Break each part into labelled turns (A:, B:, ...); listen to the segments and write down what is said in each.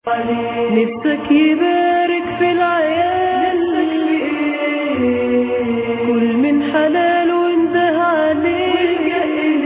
A: نفسك يبارك في العيال كل من حلال وانده عليك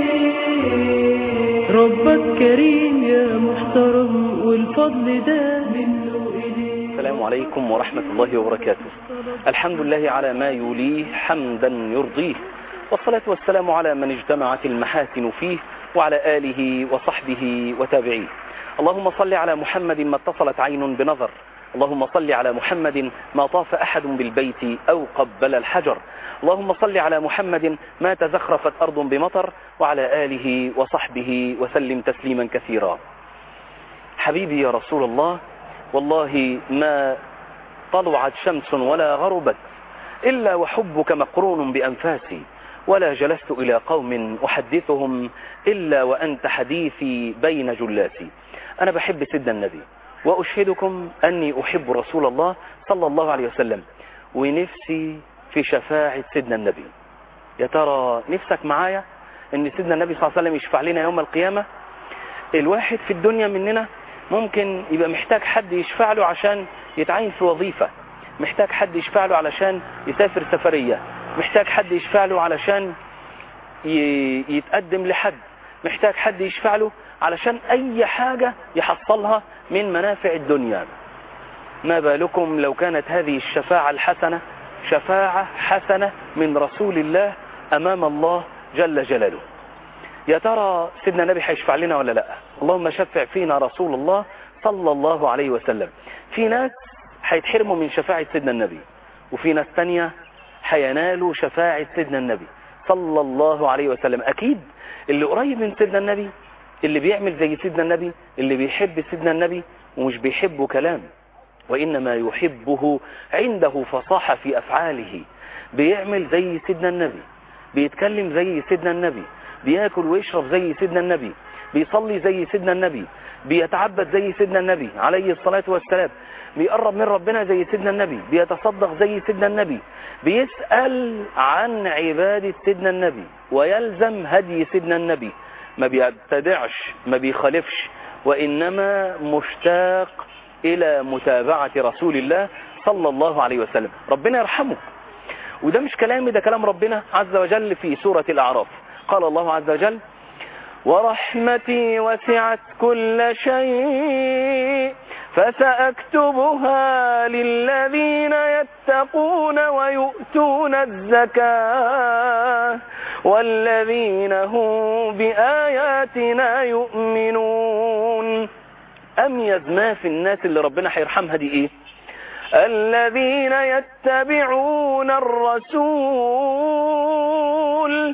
A: ربك كريم يا محترم والفضل ده منه إليك
B: السلام عليكم ورحمة الله وبركاته الحمد لله على ما يوليه حمدا يرضيه والصلاة والسلام على من اجتمعت المحاسن فيه وعلى آله وصحبه وتابعيه اللهم صل على محمد ما اتصلت عين بنظر اللهم صل على محمد ما طاف أحد بالبيت أو قبل الحجر اللهم صل على محمد ما تزخرفت أرض بمطر وعلى آله وصحبه وسلم تسليما كثيرا حبيبي يا رسول الله والله ما طلعت شمس ولا غربت إلا وحبك مقرون بأنفاسي ولا جلست إلى قوم أحدثهم إلا وأنت حديثي بين جلاسي أنا بحب سيدنا النبي وأشهدكم أني أحب رسول الله صلى الله عليه وسلم ونفسي في شفاعة سيدنا النبي يا ترى نفسك معايا أن سيدنا النبي صلى الله عليه وسلم يشفع لنا يوم القيامة الواحد في الدنيا مننا ممكن يبقى محتاج حد يشفع له عشان يتعين في وظيفة محتاج حد يشفع له علشان يسافر سفرية محتاج حد يشفع له علشان يتقدم لحد محتاج حد يشفع له علشان اي حاجة يحصلها من منافع الدنيا ما بالكم لو كانت هذه الشفاعة الحسنة شفاعة حسنة من رسول الله امام الله جل جلاله يا ترى سيدنا النبي هيشفع لنا ولا لا اللهم شفع فينا رسول الله صلى الله عليه وسلم في ناس هيتحرموا من شفاعة سيدنا النبي وفي ناس تانية هينالوا شفاعة سيدنا النبي صلى الله عليه وسلم أكيد اللي قريب من سيدنا النبي اللي بيعمل زي سيدنا النبي اللي بيحب سيدنا النبي ومش بيحبه كلام وإنما يحبه عنده فصاحة في أفعاله بيعمل زي سيدنا النبي بيتكلم زي سيدنا النبي بياكل ويشرب زي سيدنا النبي بيصلي زي سيدنا النبي بيتعبد زي سيدنا النبي عليه الصلاة والسلام بيقرب من ربنا زي سيدنا النبي بيتصدق زي سيدنا النبي بيسأل عن عبادة سيدنا النبي ويلزم هدي سيدنا النبي ما بيبتدعش ما بيخالفش وإنما مشتاق إلى متابعة رسول الله صلى الله عليه وسلم ربنا يرحمه وده مش كلامي ده كلام ربنا عز وجل في سورة الأعراف قال الله عز وجل ورحمتي وسعت كل شيء فسأكتبها للذين يتقون ويؤتون الزكاة والذين هم بآياتنا يؤمنون أميز ما في الناس اللي ربنا هيرحمها دي إيه الذين يتبعون الرسول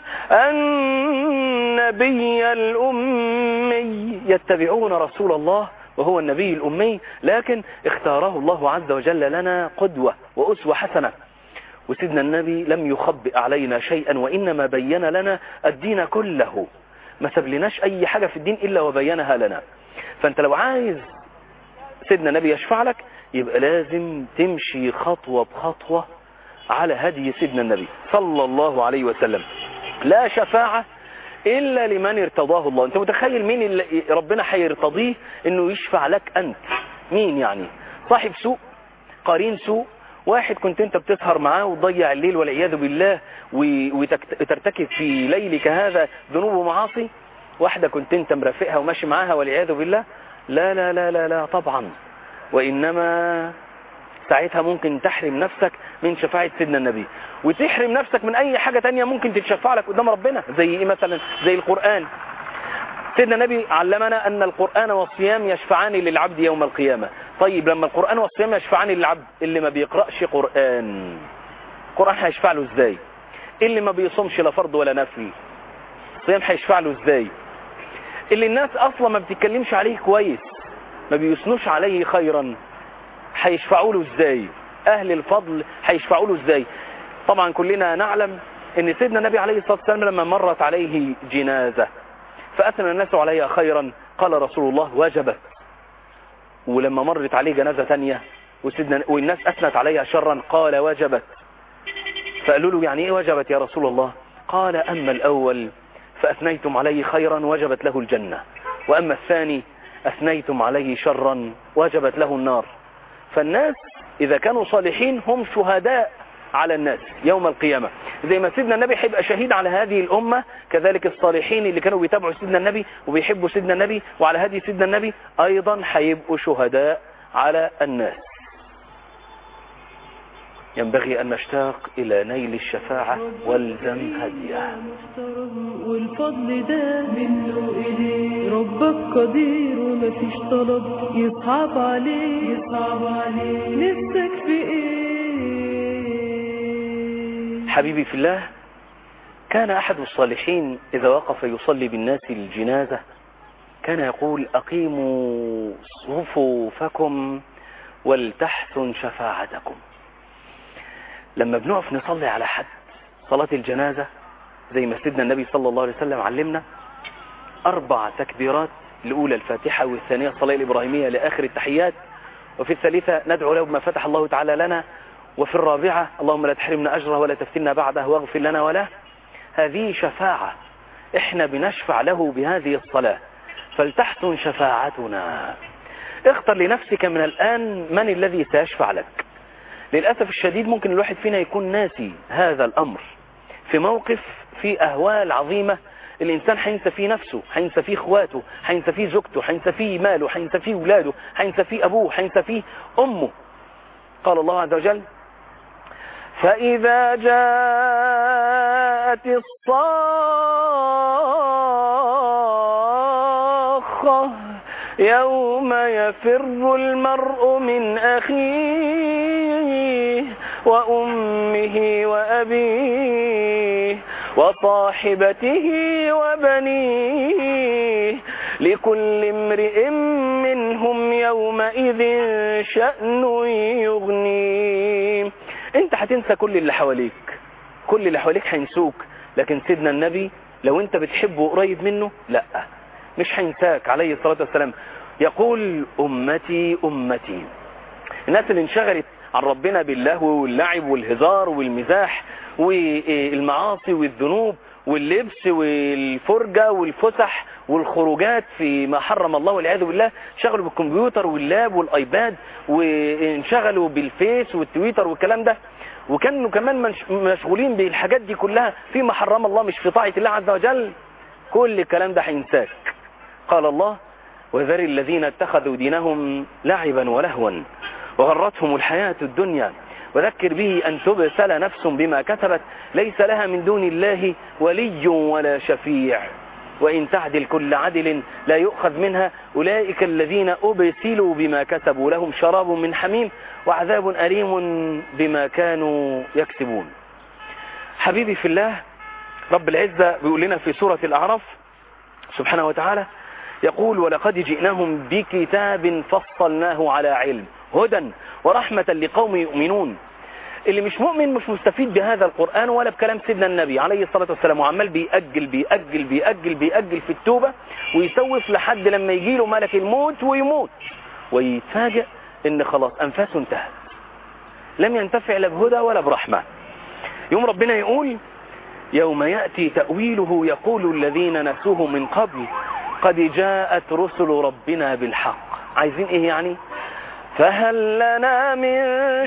B: النبي الأمي يتبعون رسول الله وهو النبي الأمي لكن اختاره الله عز وجل لنا قدوة وأسوة حسنة وسيدنا النبي لم يخبئ علينا شيئا وإنما بين لنا الدين كله ما سبلناش أي حاجة في الدين إلا وبينها لنا فأنت لو عايز سيدنا النبي يشفع لك يبقى لازم تمشي خطوة بخطوة على هدي سيدنا النبي صلى الله عليه وسلم لا شفاعة إلا لمن ارتضاه الله أنت متخيل مين اللي ربنا هيرتضيه أنه يشفع لك أنت مين يعني صاحب سوء قرين سوء واحد كنت انت بتسهر معاه وتضيع الليل والعياذ بالله وترتكب في ليلك هذا ذنوب ومعاصي واحدة كنت انت مرافقها وماشي معاها والعياذ بالله لا لا لا لا لا طبعا وإنما ساعتها ممكن تحرم نفسك من شفاعة سيدنا النبي وتحرم نفسك من أي حاجة تانية ممكن تتشفع لك قدام ربنا زي إيه مثلا زي القرآن سيدنا النبي علمنا أن القرآن والصيام يشفعان للعبد يوم القيامة طيب لما القرآن والصيام يشفعان للعبد اللي ما بيقرأش قرآن القرآن هيشفع له ازاي اللي ما بيصومش لا فرض ولا نفل الصيام هيشفع له ازاي اللي الناس أصلا ما بتتكلمش عليه كويس ما بيثنوش عليه خيرا هيشفعوا له ازاي اهل الفضل هيشفعوا له ازاي طبعا كلنا نعلم ان سيدنا النبي عليه الصلاة والسلام لما مرت عليه جنازة فأثنى الناس عليها خيرا قال رسول الله وجبت ولما مرت عليه جنازة تانية وسيدنا والناس أثنت عليها شرا قال وجبت فقالوا له يعني ايه وجبت يا رسول الله قال أما الأول فأثنيتم عليه خيرا وجبت له الجنة وأما الثاني أثنيتم عليه شرا وجبت له النار فالناس إذا كانوا صالحين هم شهداء على الناس يوم القيامة زي ما سيدنا النبي هيبقى شهيد على هذه الأمة كذلك الصالحين اللي كانوا بيتابعوا سيدنا النبي وبيحبوا سيدنا النبي وعلى هدي سيدنا النبي أيضا هيبقوا شهداء على الناس ينبغي أن نشتاق إلى نيل الشفاعة والزم هديه
A: محترم والفضل ده منه إليه ربك قدير ومفيش طلب يصعب عليه يصعب عليه نفسك في ايه
B: حبيبي في الله كان أحد الصالحين إذا وقف يصلي بالناس الجنازة كان يقول أقيموا صفوفكم ولتحسن شفاعتكم لما بنقف نصلي على حد صلاة الجنازة زي ما سيدنا النبي صلى الله عليه وسلم علمنا أربع تكبيرات الأولى الفاتحة والثانية الصلاة الإبراهيمية لآخر التحيات وفي الثالثة ندعو له بما فتح الله تعالى لنا وفي الرابعة اللهم لا تحرمنا أجره ولا تفتنا بعده واغفر لنا وله هذه شفاعة احنا بنشفع له بهذه الصلاة فلتحسن شفاعتنا اختر لنفسك من الآن من الذي سيشفع لك للأسف الشديد ممكن الواحد فينا يكون ناسي هذا الأمر في موقف في أهوال عظيمة الإنسان حينسى فيه نفسه حينسى فيه اخواته حينسى فيه زوجته حينسى فيه ماله حينسى فيه ولاده حينسى فيه أبوه حينسى فيه أمه قال الله عز وجل فإذا جاءت الصاخة يوم يفر المرء من أخيه وأمه وأبيه وصاحبته وبنيه لكل امرئ منهم يومئذ شأن يغنيه انت هتنسى كل اللي حواليك كل اللي حواليك هينسوك لكن سيدنا النبي لو انت بتحبه قريب منه لا مش هينساك عليه الصلاة والسلام يقول أمتي أمتي الناس اللي انشغلت عن ربنا باللهو واللعب والهزار والمزاح والمعاصي والذنوب واللبس والفرجة والفسح والخروجات في ما حرم الله والعياذ بالله شغلوا بالكمبيوتر واللاب والايباد وانشغلوا بالفيس والتويتر والكلام ده وكانوا كمان منش- مشغولين بالحاجات دي كلها فيما حرم الله مش في طاعة الله عز وجل كل الكلام ده هينساك قال الله وذر الذين اتخذوا دينهم لعبا ولهوا وغرتهم الحياة الدنيا وذكر به أن تبسل نفس بما كسبت ليس لها من دون الله ولي ولا شفيع وإن تعدل كل عدل لا يؤخذ منها أولئك الذين أبسلوا بما كسبوا لهم شراب من حميم وعذاب أليم بما كانوا يكسبون حبيبي في الله رب العزة بيقول لنا في سورة الأعراف سبحانه وتعالى يقول ولقد جئناهم بكتاب فصلناه على علم هدى ورحمة لقوم يؤمنون اللي مش مؤمن مش مستفيد بهذا القرآن ولا بكلام سيدنا النبي عليه الصلاة والسلام وعمال بيأجل بيأجل بيأجل بيأجل في التوبة ويسوف لحد لما يجي له ملك الموت ويموت ويتفاجئ ان خلاص أنفاسه انتهت لم ينتفع لا بهدى ولا برحمة يوم ربنا يقول يوم يأتي تأويله يقول الذين نسوه من قبل قد جاءت رسل ربنا بالحق عايزين ايه يعني فهل لنا من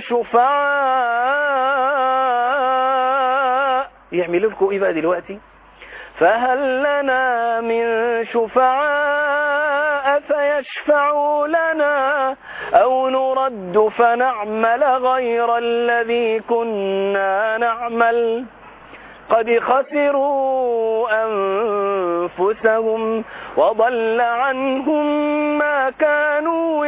B: شفعاء يعملوا لكم ايه بقى دلوقتي فهل لنا من شفعاء فيشفعوا لنا أو نرد فنعمل غير الذي كنا نعمل قد خسروا أنفسهم وضل عنهم ما كانوا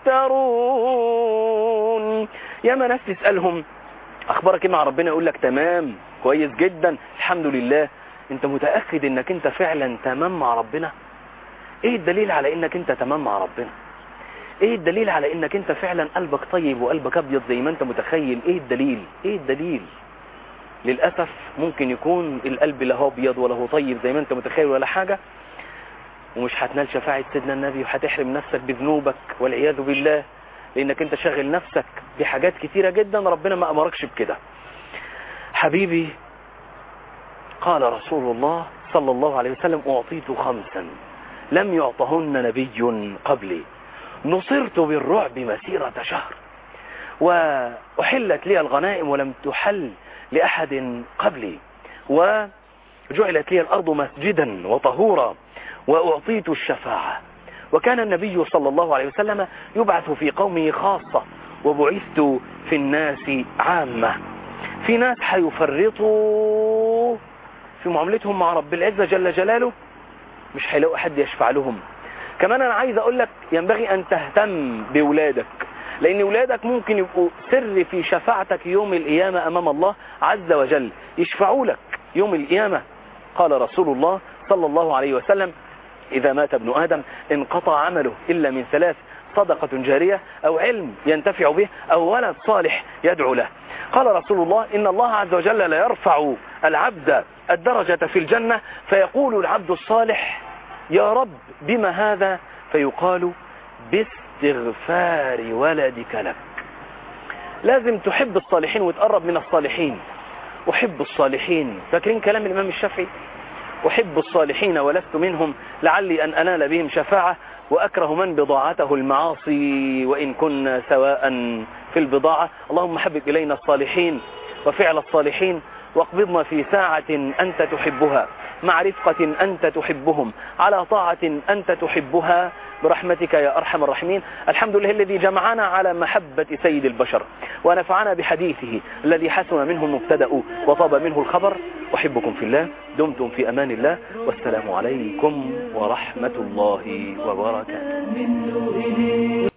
B: يفترون يا ما ناس تسألهم أخبارك إيه مع ربنا يقول لك تمام كويس جدا الحمد لله انت متأكد انك انت فعلا تمام مع ربنا ايه الدليل على انك انت تمام مع ربنا ايه الدليل على انك انت فعلا قلبك طيب وقلبك ابيض زي ما انت متخيل ايه الدليل ايه الدليل للأسف ممكن يكون القلب لا هو ابيض ولا هو طيب زي ما انت متخيل ولا حاجة ومش هتنال شفاعة سيدنا النبي وهتحرم نفسك بذنوبك والعياذ بالله لانك انت شاغل نفسك بحاجات كتيرة جدا ربنا ما امركش بكده حبيبي قال رسول الله صلى الله عليه وسلم اعطيت خمسا لم يعطهن نبي قبلي نصرت بالرعب مسيرة شهر وأحلت لي الغنائم ولم تحل لأحد قبلي وجعلت لي الأرض مسجدا وطهورا وأعطيت الشفاعة وكان النبي صلى الله عليه وسلم يبعث في قومه خاصة وبعثت في الناس عامة في ناس حيفرطوا في معاملتهم مع رب العزة جل جلاله مش هيلاقوا حد يشفع لهم كمان انا عايز اقول لك ينبغي ان تهتم بولادك لان ولادك ممكن يبقوا سر في شفاعتك يوم القيامة امام الله عز وجل يشفعوا لك يوم القيامة قال رسول الله صلى الله عليه وسلم اذا مات ابن ادم انقطع عمله الا من ثلاث صدقة جارية او علم ينتفع به او ولد صالح يدعو له قال رسول الله إن الله عز وجل لا يرفع العبد الدرجة في الجنة فيقول العبد الصالح يا رب بما هذا فيقال باستغفار ولدك لك لازم تحب الصالحين وتقرب من الصالحين أحب الصالحين فاكرين كلام الإمام الشافعي أحب الصالحين ولست منهم لعلي أن أنال بهم شفاعة وأكره من بضاعته المعاصي وإن كنا سواء في البضاعة اللهم حبب إلينا الصالحين وفعل الصالحين واقبضنا في ساعة أنت تحبها مع رفقة أنت تحبهم على طاعة أنت تحبها برحمتك يا أرحم الراحمين الحمد لله الذي جمعنا على محبة سيد البشر ونفعنا بحديثه الذي حسن منه المبتدأ وطاب منه الخبر أحبكم في الله دمتم في أمان الله والسلام عليكم ورحمة الله وبركاته
A: منه إليه